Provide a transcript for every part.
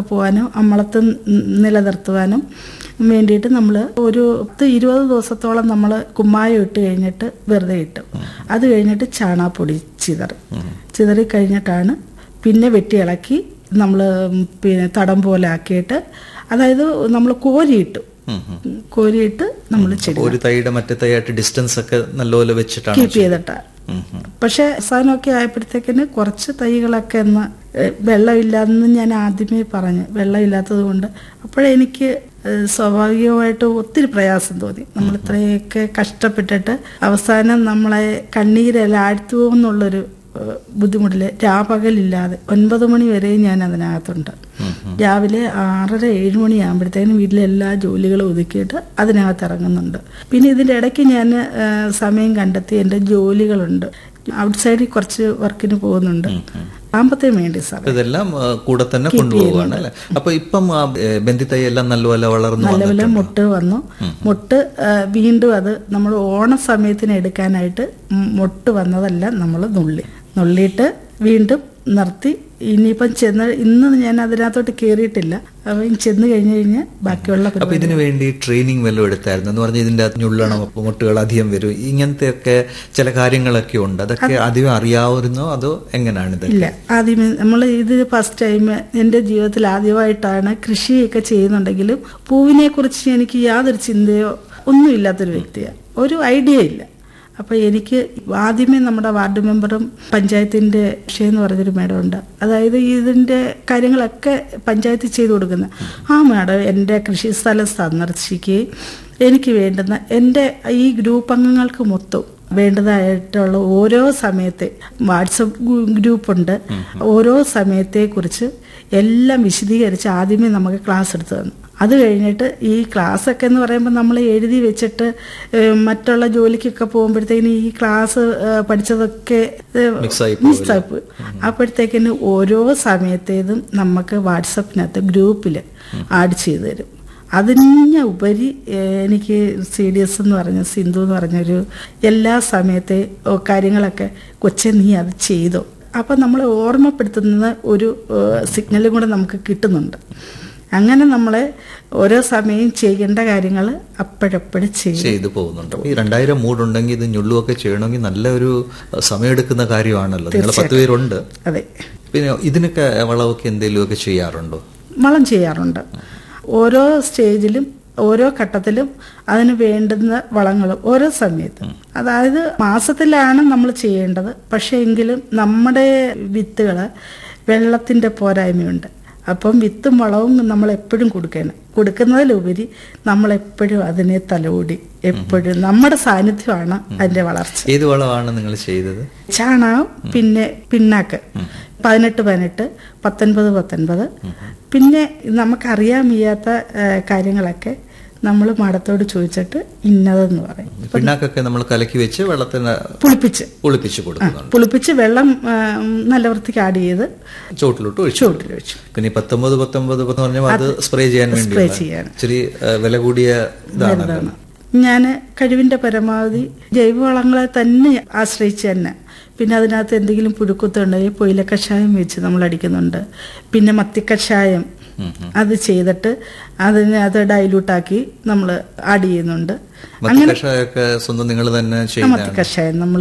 പോകാനും അമ്മളത്ത് നിലനിർത്തുവാനും വേണ്ടിയിട്ട് നമ്മൾ ഒരു പത്ത് ഇരുപത് ദിവസത്തോളം നമ്മൾ കുമ്മായം ഇട്ട് കഴിഞ്ഞിട്ട് വെറുതെ ഇട്ടു അത് കഴിഞ്ഞിട്ട് ചാണാപ്പൊടി ചിതറി ചിതറി കഴിഞ്ഞിട്ടാണ് പിന്നെ വെട്ടി ഇളക്കി നമ്മൾ പിന്നെ തടം പോലെ ആക്കിയിട്ട് അതായത് നമ്മൾ കോരിയിട്ടു ഉം, ഉം. കോരിയിട്ട് നമ്മൾ ചെടി ഒരു തൈയുടെ മറ്റേ തൈയായിട്ട് ഡിസ്റ്റൻസ് ഒക്കെ നല്ലപോലെ വെച്ചിട്ടാണ് കീപ്പ് ചെയ്തിട്ടാ ഉം, ഉം. പക്ഷെ അവസാനമൊക്കെ ആയപ്പോഴത്തേക്കിന് കുറച്ച് തൈകളൊക്കെ ഒന്ന് ഏഹ്, വെള്ളമില്ലാന്ന് ഞാൻ ആദ്യമേ പറഞ്ഞു വെള്ളമില്ലാത്തത് കൊണ്ട് അപ്പോഴെനിക്ക് ഏഹ്, സ്വാഭാവികമായിട്ട് ഒത്തിരി പ്രയാസം തോന്നി നമ്മൾ ഇത്രയൊക്കെ കഷ്ടപ്പെട്ടിട്ട് അവസാനം നമ്മളെ കണ്ണീരെല്ലാം ആഴ്ത്തുവെന്നുള്ളൊരു ഏഹ്, ബുദ്ധിമുട്ടില് രാപകലില്ലാതെ ഒൻപത് മണി വരെ ഞാൻ അതിനകത്തുണ്ട് രാവിലെ ആറര ഏഴ് മണിയാകുമ്പോഴത്തേനും വീട്ടിലെ എല്ലാ ജോലികളും ഒതുക്കിയിട്ട് അതിനകത്ത് ഇറങ്ങുന്നുണ്ട് പിന്നെ ഇതിൻ്റെ ഇടയ്ക്ക് ഞാൻ ഏഹ്, സമയം കണ്ടെത്തി എൻ്റെ ജോലികളുണ്ട് ഔട്ട്സൈഡിൽ കുറച്ച് വർക്കിന് പോകുന്നുണ്ട് സാമ്പത്തികം വേണ്ടി സാർ അപ്പൊ ഇതെല്ലാം ആ, കൂടെ തന്നെ കൊണ്ടുപോവുകയാണ് അല്ലെ അപ്പൊ ഇപ്പം ആ, ഏ, ബന്ദിത്തൈ എല്ലാം നല്ലപോലെ വളർന്നു നല്ലപോലെ വന്നിട്ടുണ്ട് മുട്ട് വന്നു മുട്ട് ആ, വീണ്ടും അത് നമ്മൾ ഓണ സമയത്തിന് എടുക്കാനായിട്ട് ഉം മുട്ട് വന്നതെല്ലാം നമ്മൾ നുള്ളി നുള്ളിയിട്ട് വീണ്ടും നിർത്തി ഇനിയിപ്പം ചെന്ന് ഇന്ന് ഞാൻ അതിനകത്തോട്ട് കയറിയിട്ടില്ല അപ്പം ചെന്ന് കഴിഞ്ഞ് കഴിഞ്ഞാൽ ബാക്കിയുള്ള അപ്പൊ പരിപാടി ഇതിനു വേണ്ടി ട്രെയിനിങ് വല്ലതും എടുത്തായിരുന്നു എന്ന് പറഞ്ഞാൽ ഇതിന്റെ അകത്ത് ഞുള്ളണം അപ്പൊ മുട്ടുകൾ അധികം വരും ഇങ്ങനത്തെ ഒക്കെ ചില കാര്യങ്ങളൊക്കെ ഉണ്ട് അതൊക്കെ അധികം അറിയാവുന്നോ അതോ എങ്ങനെയാണ് ഇത് ഇല്ല ആദ്യമേ നമ്മൾ ഇത് ഫസ്റ്റ് ടൈം എൻ്റെ ജീവിതത്തിൽ ആദ്യമായിട്ടാണ് കൃഷിയൊക്കെ ചെയ്യുന്നുണ്ടെങ്കിലും പൂവിനെ കുറിച്ച് എനിക്ക് യാതൊരു ചിന്തയോ ഒന്നുമില്ലാത്തൊരു വ്യക്തിയാണ് ഒരു ഐഡിയ ഇല്ല അപ്പോൾ എനിക്ക് ആദ്യമേ നമ്മുടെ വാർഡ് മെമ്പറും പഞ്ചായത്തിൻ്റെ വിഷയം എന്ന് പറഞ്ഞൊരു മേഡം ഉണ്ട് അതായത് ഇതിൻ്റെ കാര്യങ്ങളൊക്കെ പഞ്ചായത്ത് ചെയ്തു കൊടുക്കുന്ന ആ മേഡം എൻ്റെ കൃഷി സ്ഥലം സന്ദർശിക്കുകയും എനിക്ക് വേണ്ടുന്ന എൻ്റെ ഈ ഗ്രൂപ്പ് അംഗങ്ങൾക്ക് മൊത്തം വേണ്ടതായിട്ടുള്ള ഓരോ സമയത്തെ വാട്സപ്പ് ഗ്രൂപ്പുണ്ട് ഓരോ സമയത്തെ കുറിച്ച് എല്ലാം വിശദീകരിച്ച് ആദ്യമേ നമുക്ക് ക്ലാസ് എടുത്തു തന്നു അത് കഴിഞ്ഞിട്ട് ഈ ക്ലാസ് ഒക്കെ എന്ന് പറയുമ്പോൾ നമ്മൾ എഴുതി വെച്ചിട്ട് ഏഹ്, മറ്റുള്ള ജോലിക്കൊക്കെ പോകുമ്പോഴത്തേക്കിന് ഈ ക്ലാസ് ഏഹ്, പഠിച്ചതൊക്കെ ഏഹ്, Mix ആയി പോവില്ലേ? മിസ് ആയി പോയി അപ്പോഴത്തേക്കിന് ഓരോ സമയത്തേതും നമുക്ക് വാട്സപ്പിനകത്ത് ഗ്രൂപ്പിൽ ആഡ് ചെയ്തു തരും അതിന് ഉപരി ഏഹ്, എനിക്ക് സി ഡി എസ് എന്ന് പറഞ്ഞ സിന്ധു എന്ന് പറഞ്ഞൊരു എല്ലാ സമയത്തെ ഓ, കാര്യങ്ങളൊക്കെ കൊച്ചെ നീ അത് ചെയ്തോ അപ്പം നമ്മളെ ഓർമ്മപ്പെടുത്തുന്ന ഒരു സിഗ്നലും കൂടെ നമുക്ക് കിട്ടുന്നുണ്ട് അങ്ങനെ നമ്മളെ ഓരോ സമയം ചെയ്യേണ്ട കാര്യങ്ങൾ അപ്പോഴപ്പോഴും ചെയ്യും ചെയ്തു പോകുന്നുണ്ട് അപ്പൊ ഈ രണ്ടായിരം മൂടുണ്ടെങ്കിൽ ഇത് ഞുള്ളുമൊക്കെ ചെയ്യണമെങ്കിൽ നല്ലൊരു അഹ്, സമയമെടുക്കുന്ന കാര്യമാണല്ലോ നിങ്ങൾ പത്ത് പേരുണ്ട് അതെ പിന്നെ ഇതിനൊക്കെ വളമൊക്കെ എന്തെങ്കിലുമൊക്കെ ചെയ്യാറുണ്ടോ വളം ചെയ്യാറുണ്ട് ഓരോ സ്റ്റേജിലും ഓരോ ഘട്ടത്തിലും അതിന് വേണ്ടുന്ന വളങ്ങളും ഓരോ സമയത്തും അതായത് മാസത്തിലാണ് നമ്മൾ ചെയ്യേണ്ടത് പക്ഷേ എങ്കിലും നമ്മുടെ വിത്തുകൾ വെള്ളത്തിൻ്റെ പോരായ്മയുണ്ട് അപ്പം വിത്തും വളവും നമ്മൾ എപ്പോഴും കൊടുക്കണം കൊടുക്കുന്നതിലുപരി നമ്മൾ എപ്പോഴും അതിനെ തലോടി എപ്പോഴും നമ്മുടെ സാന്നിധ്യമാണ് അതിൻ്റെ വളർച്ച ഏത് വളമാണ് നിങ്ങൾ ചെയ്തത് ചാണകം പിന്നെ പിണ്ണാക്ക് പതിനെട്ട് പതിനെട്ട് പത്തൊൻപത് പത്തൊൻപത് പിന്നെ നമുക്കറിയാൻ വയ്യാത്ത ആ, കാര്യങ്ങളൊക്കെ നമ്മൾ മാഡത്തോട് ചോദിച്ചിട്ട് ഇന്നതെന്ന് പറയും പിണ്ണാക്കൊക്കെ നമ്മൾ കലക്കി വെച്ച് വെള്ളത്തിന് പുളിപ്പിച്ച് ഒളിപ്പിച്ച് കൊടുക്കുന്നുണ്ട് പുളിപ്പിച്ച് വെള്ളം ആ, നല്ല വൃത്തിക്ക് ആഡ് ചെയ്ത് ചോട്ടിലോട്ട് ഒഴിച്ചു ചുവട്ടിൽ വെച്ചു പിന്നെ ഈ പത്തൊമ്പത് പത്തൊമ്പത് എന്ന് പറഞ്ഞാൽ അത് സ്പ്രേ ചെയ്യാൻ വേണ്ടി സ്പ്രേ ചെയ്യാൻ ഇച്ചിരി ആ, വില കൂടിയ ഇതാണല്ലോ ഞാൻ കഴിവിൻ്റെ പരമാവധി ജൈവവളങ്ങളെ തന്നെ ആശ്രയിച്ച് തന്നെ പിന്നെ അതിനകത്ത് എന്തെങ്കിലും പുഴുക്കുത്തുണ്ടെങ്കിൽ പൊയില കഷായം വെച്ച് നമ്മൾ അടിക്കുന്നുണ്ട് പിന്നെ മത്തിക്കഷായം അത് ചെയ്തിട്ട് അതിനെ അത് ഡൈലൂട്ടാക്കി നമ്മൾ ആഡ് ചെയ്യുന്നുണ്ട് മത്തി കഷായൊക്കെ സ്വന്തം നിങ്ങൾ തന്നെ ആ ചെയ്യുന്ന മത്തി കഷായം നമ്മൾ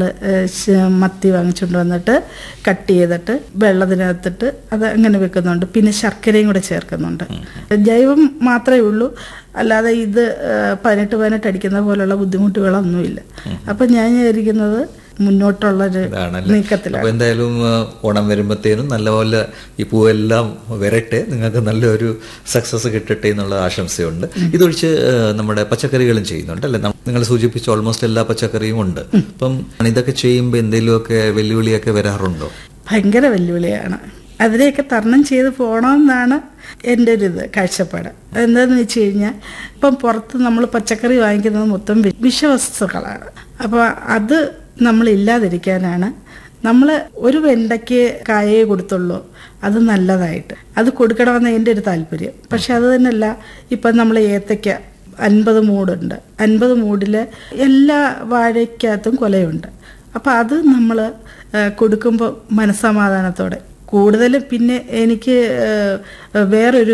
മത്തി വാങ്ങിച്ചുകൊണ്ട് വന്നിട്ട് കട്ട് ചെയ്തിട്ട് വെള്ളത്തിനകത്തിട്ട് അത് അങ്ങനെ വെക്കുന്നുണ്ട് പിന്നെ ശർക്കരയും കൂടെ ചേർക്കുന്നുണ്ട് ജൈവം മാത്രമേ ഉള്ളൂ അല്ലാതെ ഇത് ഏഹ്, പതിനെട്ട് പതിനെട്ട് അടിക്കുന്ന പോലുള്ള ബുദ്ധിമുട്ടുകളൊന്നുമില്ല അപ്പം ഞാൻ വിചാരിക്കുന്നത് മുന്നോട്ടുള്ളൊരു ഇതാണല്ലേ നീക്കത്തിലാണ് അപ്പൊ എന്തായാലും ആ, ഓണം വരുമ്പത്തേനും നല്ലപോലെ ഈ പൂവെല്ലാം വരട്ടെ നിങ്ങൾക്ക് നല്ലൊരു സക്സസ് കിട്ടട്ടെ എന്നുള്ള ആശംസയുണ്ട് ഇതൊഴിച്ച് ആ, നമ്മുടെ പച്ചക്കറികളും ചെയ്യുന്നുണ്ട് അല്ലെ നിങ്ങൾ സൂചിപ്പിച്ച ഓൾമോസ്റ്റ് എല്ലാ പച്ചക്കറിയും ഉണ്ട് അപ്പം ഇതൊക്കെ ചെയ്യുമ്പോൾ എന്തെങ്കിലുമൊക്കെ വെല്ലുവിളിയൊക്കെ വരാറുണ്ടോ ഭയങ്കര വെല്ലുവിളിയാണ് അതിനെയൊക്കെ തരണം ചെയ്ത് പോകണമെന്നാണ് എൻ്റെ ഒരു ഇത് കാഴ്ചപ്പാട് എന്താന്ന് വെച്ച് കഴിഞ്ഞാൽ ഇപ്പം പുറത്ത് നമ്മൾ പച്ചക്കറി വാങ്ങിക്കുന്നത് മൊത്തം വി- വിഷവസ്തുക്കളാണ് അപ്പോൾ അത് നമ്മൾ ഇല്ലാതിരിക്കാനാണ് നമ്മൾ ഒരു വെണ്ടയ്ക്ക് കായേ കൊടുത്തുള്ളൂ അത് നല്ലതായിട്ട് അത് കൊടുക്കണമെന്ന് എൻ്റെ ഒരു താല്പര്യം പക്ഷെ അത് തന്നെയല്ല ഇപ്പം നമ്മൾ ഏത്തയ്ക്ക അൻപത് മൂടുണ്ട് അൻപത് മൂടിൽ എല്ലാ വാഴയ്ക്കകത്തും കൊലയുണ്ട് അപ്പം അത് നമ്മൾ കൊടുക്കുമ്പോൾ മനസ്സമാധാനത്തോടെ കൂടുതലും പിന്നെ എനിക്ക് ഏഹ്, വേറൊരു